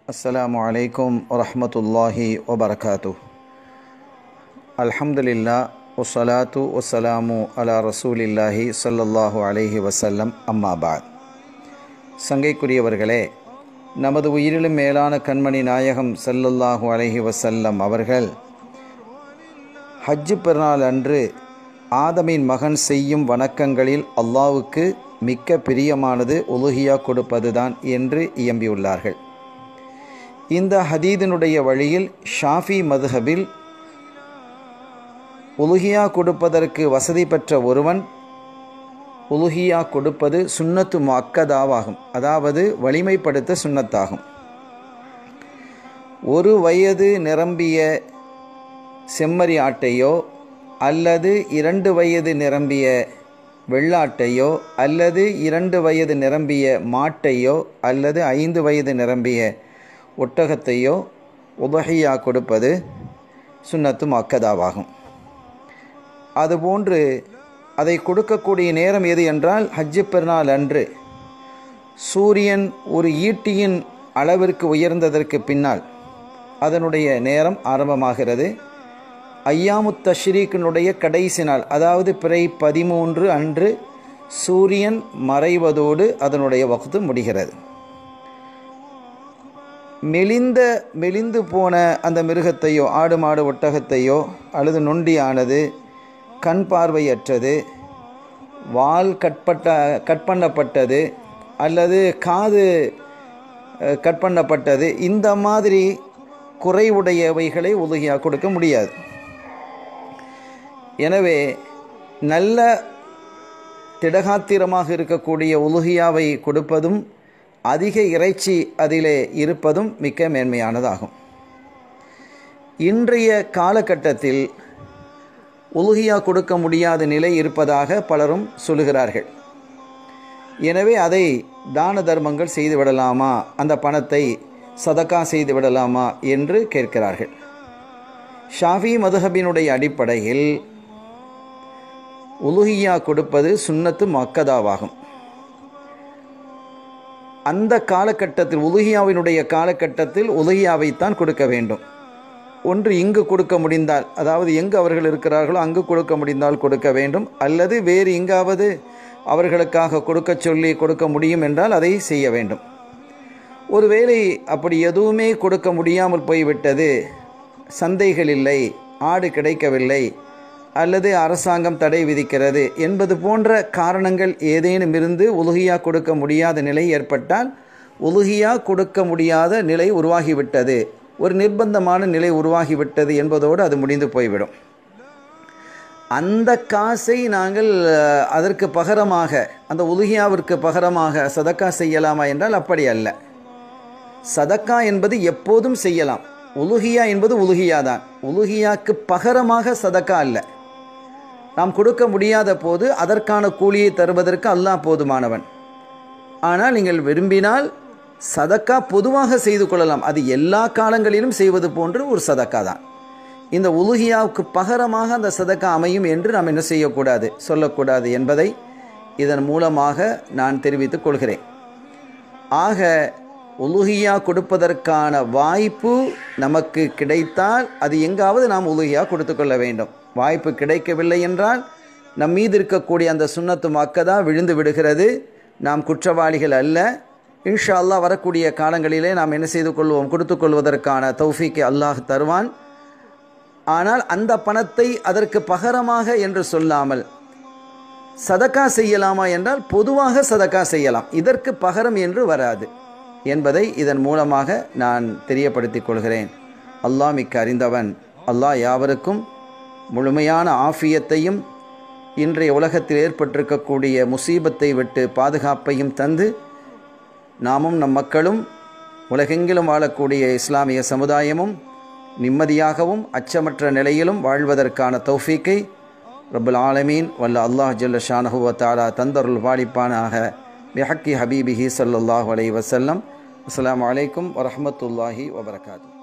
السلام عليكم ورحمة الله وبركاته الحمد لله والصلاة والسلام على رسول الله صلى الله عليه وسلم أما بعد சங்கைக்குரியவர்களே நமது உயிரிலும் மேலான கண்மணி நாயகம் ஸல்லல்லாஹு அலைஹி வசல்லம் அவர்கள் ஹஜ்ஜு பெருநாள் அன்று ஆதமின் மகன் செய்யும் வணக்கங்களில் அல்லாவுக்கு மிக்க பிரியமானது உலுகியா கொடுப்பதுதான் என்று இயம்பியுள்ளார்கள் இந்த ஹதீதினுடைய வழியில் ஷாஃபி மதுஹபில் உலுகியா கொடுப்பதற்கு வசதி பெற்ற ஒருவன் உலுகியா கொடுப்பது சுன்னத்து மக்கதாவாகும் அதாவது வலிமைப்படுத்த சுன்னத்தாகும் ஒரு வயது நிரம்பிய செம்மறி ஆட்டையோ அல்லது இரண்டு வயது நிரம்பிய வெள்ளாட்டையோ அல்லது இரண்டு வயது நிரம்பிய மாட்டையோ அல்லது ஐந்து வயது நிரம்பிய ஒட்டகத்தையோ உபஹியா கொடுப்பது சுன்னத்து மக்கதாவாகும் அதுபோன்று அதை கொடுக்கக்கூடிய நேரம் எது என்றால் ஹஜ்ஜு பெருநாள் அன்று சூரியன் ஒரு ஈட்டியின் அளவிற்கு உயர்ந்ததற்கு பின்னால் அதனுடைய நேரம் ஆரம்பமாகிறது ஐயாமு தஷ்ரீக்கினுடைய கடைசி நாள் அதாவது பிறை பதிமூன்று அன்று சூரியன் மறைவதோடு அதனுடைய வகுத்து முடிகிறது மெலிந்த மெலிந்து போன அந்த மிருகத்தையோ ஆடு மாடு ஒட்டகத்தையோ அல்லது நொண்டியானது கண் பார்வையற்றது வால் கட்பட்ட கட் பண்ணப்பட்டது அல்லது காது கட் பண்ணப்பட்டது இந்த மாதிரி குறைவுடையவைகளை உதவியாக கொடுக்க முடியாது எனவே நல்ல திடகாத்திரமாக இருக்கக்கூடிய உலுகியாவை கொடுப்பதும் அதிக இறைச்சி அதிலே இருப்பதும் மிக்க மேன்மையானதாகும் இன்றைய காலகட்டத்தில் உலுகியா கொடுக்க முடியாத நிலை இருப்பதாக பலரும் சொல்லுகிறார்கள் எனவே அதை தான தர்மங்கள் செய்து விடலாமா அந்த பணத்தை சதக்கா செய்து விடலாமா என்று கேட்கிறார்கள் ஷாஃபி மதுஹபினுடைய அடிப்படையில் உலுகியா கொடுப்பது சுன்னத்து மக்கதாவாகும் அந்த காலகட்டத்தில் உலுகியாவினுடைய காலகட்டத்தில் உலுகியாவைத்தான் கொடுக்க வேண்டும் ஒன்று இங்கு கொடுக்க முடிந்தால் அதாவது எங்கு அவர்கள் இருக்கிறார்களோ அங்கு கொடுக்க முடிந்தால் கொடுக்க வேண்டும் அல்லது வேறு எங்காவது அவர்களுக்காக கொடுக்க சொல்லி கொடுக்க முடியும் என்றால் அதை செய்ய வேண்டும் ஒருவேளை அப்படி எதுவுமே கொடுக்க முடியாமல் போய்விட்டது சந்தைகள் இல்லை ஆடு கிடைக்கவில்லை அல்லது அரசாங்கம் தடை விதிக்கிறது என்பது போன்ற காரணங்கள் ஏதேனும் இருந்து உலுகியா கொடுக்க முடியாத நிலை ஏற்பட்டால் உலுகியா கொடுக்க முடியாத நிலை உருவாகிவிட்டது ஒரு நிர்பந்தமான நிலை உருவாகிவிட்டது என்பதோடு அது முடிந்து போய்விடும் அந்த காசை நாங்கள் அதற்கு பகரமாக அந்த உலுகியாவிற்கு பகரமாக சதக்கா செய்யலாமா என்றால் அப்படி அல்ல சதக்கா என்பது எப்போதும் செய்யலாம் உலுகியா என்பது உலுகியா தான் உலுகியாக்கு பகரமாக சதக்கா அல்ல நாம் கொடுக்க முடியாத போது அதற்கான கூலியை தருவதற்கு அல்லாஹ் போதுமானவன் ஆனால் நீங்கள் விரும்பினால் சதக்கா பொதுவாக செய்து கொள்ளலாம் அது எல்லா காலங்களிலும் செய்வது போன்று ஒரு சதக்கா தான் இந்த உலுகியாவுக்கு பகரமாக அந்த சதக்கா அமையும் என்று நாம் என்ன செய்யக்கூடாது சொல்லக்கூடாது என்பதை இதன் மூலமாக நான் தெரிவித்துக் கொள்கிறேன் ஆக உலுகியா கொடுப்பதற்கான வாய்ப்பு நமக்கு கிடைத்தால் அது எங்காவது நாம் உலுகியா கொடுத்து கொள்ள வேண்டும் வாய்ப்பு கிடைக்கவில்லை என்றால் நம் மீது இருக்கக்கூடிய அந்த சுண்ணத்து மக்கதா விழுந்து விடுகிறது நாம் குற்றவாளிகள் அல்ல இன்ஷா அல்லாஹ் வரக்கூடிய காலங்களிலே நாம் என்ன செய்து கொள்வோம் கொடுத்து கொள்வதற்கான தௌஃபீக்கை அல்லாஹ் தருவான் ஆனால் அந்த பணத்தை அதற்கு பகரமாக என்று சொல்லாமல் சதக்கா செய்யலாமா என்றால் பொதுவாக சதக்கா செய்யலாம் இதற்கு பகரம் என்று வராது என்பதை இதன் மூலமாக நான் தெரியப்படுத்திக் கொள்கிறேன் அல்லாஹ் மிக்க அறிந்தவன் அல்லாஹ் யாவருக்கும் முழுமையான ஆஃபியத்தையும் இன்றைய உலகத்தில் ஏற்பட்டிருக்கக்கூடிய முசீபத்தை விட்டு பாதுகாப்பையும் தந்து நாமும் நம் மக்களும் உலகெங்கிலும் வாழக்கூடிய இஸ்லாமிய சமுதாயமும் நிம்மதியாகவும் அச்சமற்ற நிலையிலும் வாழ்வதற்கான தௌஃபீக்கை ரபுல் ஆலமீன் வல்ல அல்லாஹ் ஜல்ல ஷானஹுவ தாலா தந்தருள் வாழிப்பானாக பிஹக்கி ஹபீபிஹி சல்லாஹூ அலை வசல்லம் அஸ்லாம் வலைக்கம் வரமத்துல்லாஹி வபரகாத்து